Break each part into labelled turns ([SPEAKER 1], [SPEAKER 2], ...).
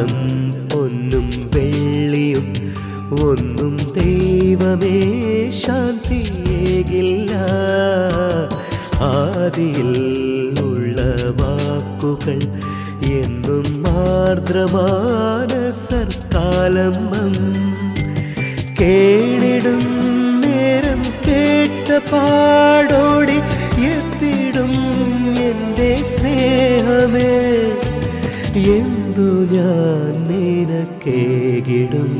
[SPEAKER 1] ആയിരം പൊന്നും വെള്ളിയും ഒന്നും ദൈവമേ ശാന്തിയേകില്ല ആദിയിൽ ഉള്ള വാക്കുകൾ എന്നും മാർദ്രമാന സർക്കാലമ്പം കേണിടും നേരം കേട്ട പാടോടി എത്തിടും എൻ്റെ സ്നേഹമേ എന്തു ഞാൻ നിനക്കേകിടും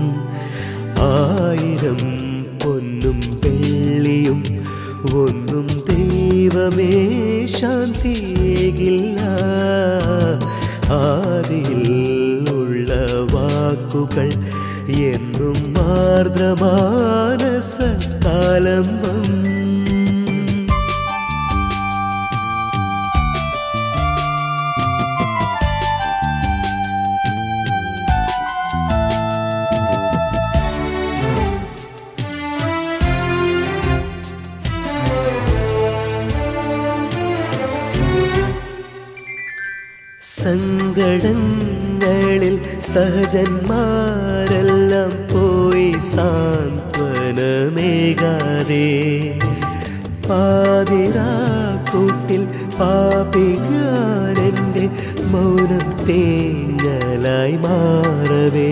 [SPEAKER 1] ആയിരം പൊന്നും വെള്ളിയും ഒന്നും ദൈവമേ ശാന്തിയേകില്ല ആദിയിൽ ഉള്ള വാക്കുകൾ എന്നും മാർദ്രമാനസ കാലമ്പം സങ്കടങ്ങളിൽ സഹജന്മാരെല്ലാം പോയി സാന്ത്വനമേകാതെ പാതിരാക്കൂട്ടിൽ പാപികാരൻ്റെ മൗനം തേങ്ങലായി മാറവേ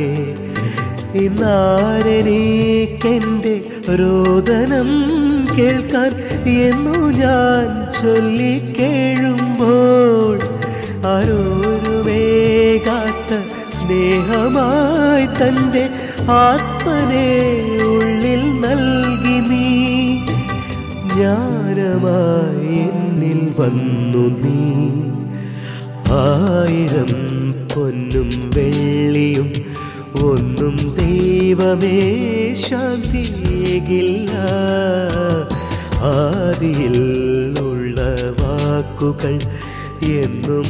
[SPEAKER 1] ഇന്നാരെനിക്കെൻ്റെ രോദനം കേൾക്കാൻ എന്നു ഞാൻ ചൊല്ലിക്കേഴുമ്പോൾ ആരോരുമേകാത്ത സ്നേഹമായി തൻ്റെ ആത്മനെ ഉള്ളിൽ നൽകി നീ ജ്ഞാനമായി എന്നിൽ വന്നു നീ ആയിരം പൊന്നും വെള്ളിയും ഒന്നും ദൈവമേ ശാന്തിയേകില്ല ആദിയിൽ ഉള്ള വാക്കുകൾ എന്നും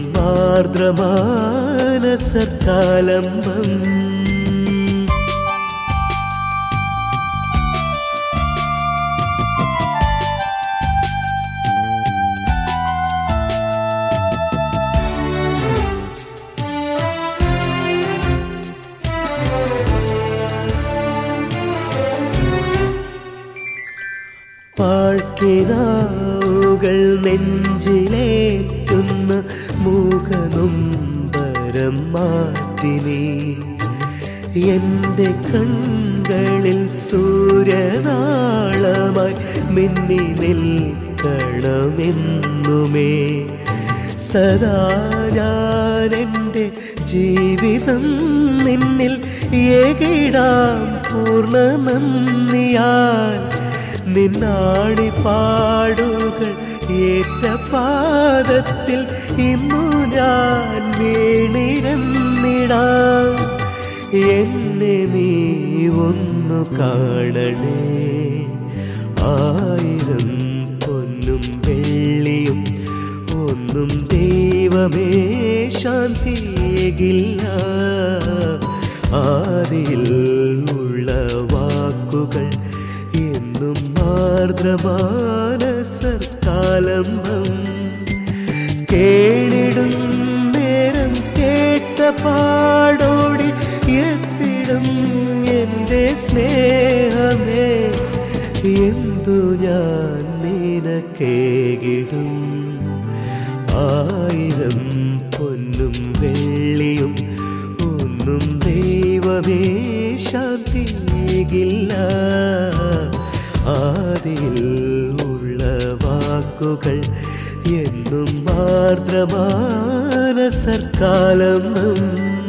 [SPEAKER 1] ആർദ്രമാനസക്കാലമ്പം പാഴ്ക്കിനാവുകൾ നെഞ്ചിലേറ്റുന്ന മൂകനൊമ്പരം മാറ്റിനി എൻ്റെ കൺകളിൽ സൂര്യനാളമായി മിന്നി നിൽക്കണമെന്നുമേ സദാ ഞാൻ എൻ്റെ ജീവിതം നിന്നിൽ ഏകിടാം പൂർണ്ണ നന്ദിയാൽ നിന്നാണി പാടുകൾ ഏറ്റ പാദത്തിൽ ഇന്നു ഞാൻ വീണിരന്നിടാം എന്നെ നീ ഒന്നു കാണണേ ആയിരം പൊന്നും വെള്ളിയും ഒന്നും ദൈവമേ ശാന്തിയേകില്ല ആദിയിൽ ഉള്ള വാക്കുകൾ എന്നും ആർദ്രമാനസർക്കാലമ്പം കേണിടും നേരം കേട്ട പാടോടി എത്തിടും എൻ്റെ സ്നേഹമേ എന്തു ഞാൻ നിനക്കേകിടും ആയിരം പൊന്നും വെള്ളിയും ഒന്നും ദൈവമേ ശാന്തിയേകില്ല ആദിയിൽ ഉള്ള വാക്കുകൾ എന്നും ആർദ്രമാനസർക്കാലം